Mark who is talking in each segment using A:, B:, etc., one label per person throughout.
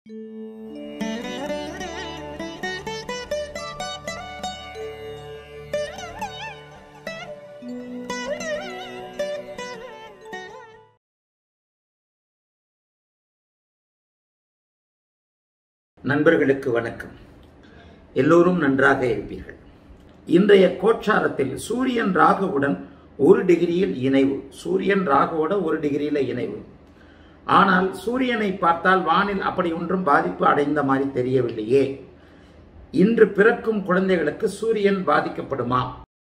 A: நண்பர்களுக்கு வணக்கம் எல்லோரும் நன்றாக இருப்பீர்கள் இன்றைய கோட்சாரத்தில் சூரியன் ராகுவுடன் ஒரு டிகிரியில் இணைவு சூரியன் ராகுவோட ஒரு டிகிரியில இணைவு ஆனால் சூரியனை பார்த்தால் வானில் அப்படி ஒன்றும் பாதிப்பு அடைந்த மாதிரி தெரியவில்லையே இன்று பிறக்கும் குழந்தைகளுக்கு சூரியன் பாதிக்கப்படுமா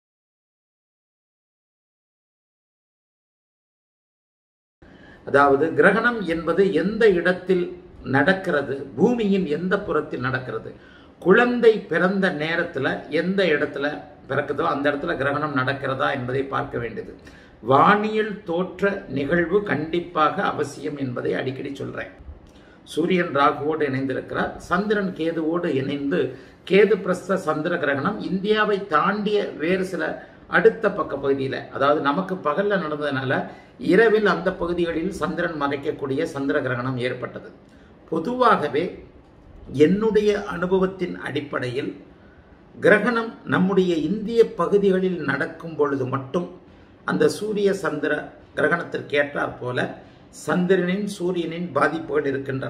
A: அதாவது கிரகணம் என்பது எந்த இடத்தில் நடக்கிறது பூமியின் எந்த புறத்தில் நடக்கிறது குழந்தை பிறந்த நேரத்தில் எந்த இடத்துல பிறக்குதோ அந்த இடத்துல கிரகணம் நடக்கிறதா என்பதை பார்க்க வேண்டியது வானியல் தோற்ற நிகழ்வு கண்டிப்பாக அவசியம் என்பதை அடிக்கடி சொல்றேன் சூரியன் ராகுவோடு இணைந்திருக்கிறார் சந்திரன் கேதுவோடு இணைந்து கேது பிரஸ்த சந்திர கிரகணம் இந்தியாவை தாண்டிய வேறு சில அடுத்த பக்க பகுதியில் அதாவது நமக்கு பகல்ல நடந்ததுனால இரவில் அந்த பகுதிகளில் சந்திரன் மறைக்கக்கூடிய சந்திர கிரகணம் ஏற்பட்டது பொதுவாகவே என்னுடைய அனுபவத்தின் அடிப்படையில் கிரகணம் நம்முடைய இந்திய பகுதிகளில் நடக்கும் பொழுது மட்டும் அந்த சூரிய சந்திர கிரகணத்திற்கு ஏற்றாற் போல சந்திரனின் சூரியனின் பாதிப்புகள் இருக்கின்றன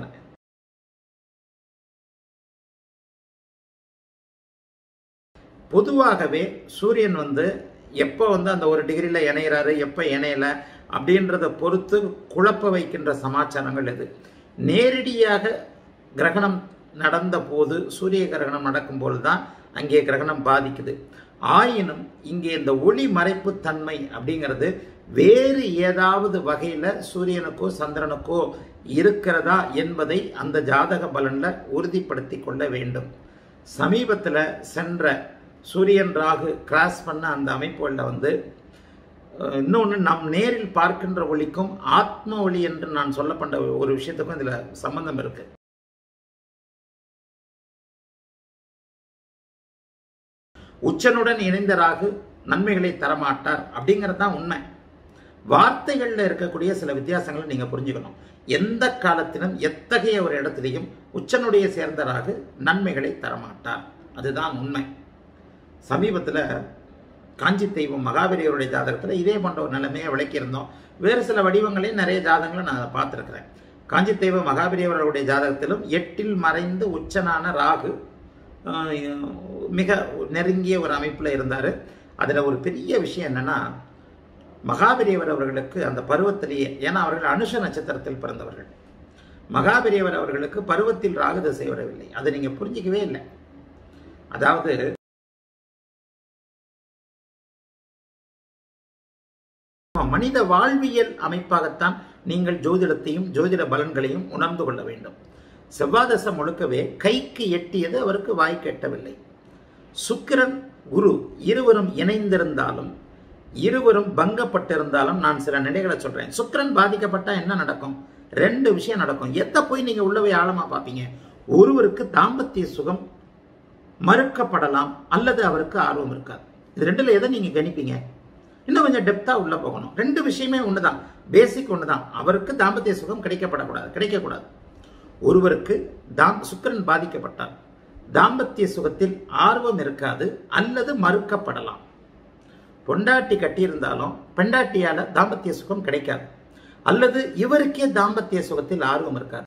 A: பொதுவாகவே சூரியன் வந்து எப்போ வந்து அந்த ஒரு டிகிரியில் இணையிறாரு எப்போ இணையல அப்படின்றத பொறுத்து குழப்ப வைக்கின்ற சமாச்சாரங்கள் இது நேரடியாக கிரகணம் நடந்த போது சூரிய கிரகணம் நடக்கும்போது தான் அங்கே கிரகணம் பாதிக்குது ஆயினும் இங்கே இந்த ஒளி மறைப்பு தன்மை அப்படிங்கிறது வேறு ஏதாவது வகையில் சூரியனுக்கோ சந்திரனுக்கோ இருக்கிறதா என்பதை அந்த ஜாதக பலன்ல உறுதிப்படுத்தி கொள்ள வேண்டும் சமீபத்தில் சென்ற சூரியன் ராகு கிராஸ் பண்ண அந்த அமைப்புகளில் வந்து இன்னொன்று நம் நேரில் பார்க்கின்ற ஒளிக்கும் ஆத்ம ஒளி என்று நான் சொல்லப்பட்ட ஒரு விஷயத்துக்கும் இதில் சம்பந்தம் இருக்கு உச்சனுடன் இணைந்த ராகு நன்மைகளை தரமாட்டார் அப்படிங்கிறது தான் உண்மை வார்த்தைகளில் இருக்கக்கூடிய சில வித்தியாசங்களை நீங்கள் புரிஞ்சுக்கணும் எந்த காலத்திலும் எத்தகைய ஒரு இடத்திலையும் உச்சனுடைய சேர்ந்த ராகு நன்மைகளை தரமாட்டார் அதுதான் உண்மை சமீபத்தில் காஞ்சி தெய்வம் மகாபெரியவருடைய ஜாதகத்தில் இதே போன்ற ஒரு நிலைமையை விளக்கியிருந்தோம் வேறு சில வடிவங்களையும் நிறைய ஜாதகங்களை நான் பார்த்துருக்கிறேன் காஞ்சி தெய்வ மகாபெரியவர்களுடைய ஜாதகத்திலும் எட்டில் மறைந்து உச்சனான ராகு மிக நெருங்கிய ஒரு அமைப்பில் இருந்தார் அதில் ஒரு பெரிய விஷயம் என்னென்னா மகாபெரியவர் அவர்களுக்கு அந்த பருவத்திலேயே ஏன்னா அவர்கள் அனுஷ நட்சத்திரத்தில் பிறந்தவர்கள் மகாபெரியவர் அவர்களுக்கு பருவத்தில் ராகு திசை வரவில்லை அதை நீங்கள் புரிஞ்சிக்கவே இல்லை அதாவது மனித வாழ்வியல் அமைப்பாகத்தான் நீங்கள் ஜோதிடத்தையும் ஜோதிட பலன்களையும் உணர்ந்து கொள்ள வேண்டும் செவ்வாதசம் முழுக்கவே கைக்கு எட்டியது அவருக்கு வாய்க்கு எட்டவில்லை சுக்கிரன் குரு இருவரும் இணைந்திருந்தாலும் இருவரும் பங்கப்பட்டிருந்தாலும் நான் சில நிலைகளை சொல்றேன் சுக்கிரன் பாதிக்கப்பட்டா என்ன நடக்கும் ரெண்டு விஷயம் நடக்கும் எத்த போய் நீங்க உள்ளவே ஆழமா பார்ப்பீங்க ஒருவருக்கு தாம்பத்திய சுகம் மறுக்கப்படலாம் அல்லது அவருக்கு ஆர்வம் இருக்காது இது ரெண்டுல எதை நீங்க கணிப்பீங்க இன்னும் கொஞ்சம் டெப்தா உள்ள போகணும் ரெண்டு விஷயமே ஒண்ணுதான் பேசிக் ஒண்ணுதான் அவருக்கு தாம்பத்திய சுகம் கிடைக்கப்படக்கூடாது கிடைக்கக்கூடாது ஒருவருக்கு தாம் சுக்கரன் பாதிக்கப்பட்டார் தாம்பத்திய சுகத்தில் ஆர்வம் இருக்காது அல்லது மறுக்கப்படலாம் பொண்டாட்டி கட்டியிருந்தாலும் பெண்டாட்டியால தாம்பத்திய சுகம் கிடைக்காது அல்லது இவருக்கே தாம்பத்திய சுகத்தில் ஆர்வம் இருக்காது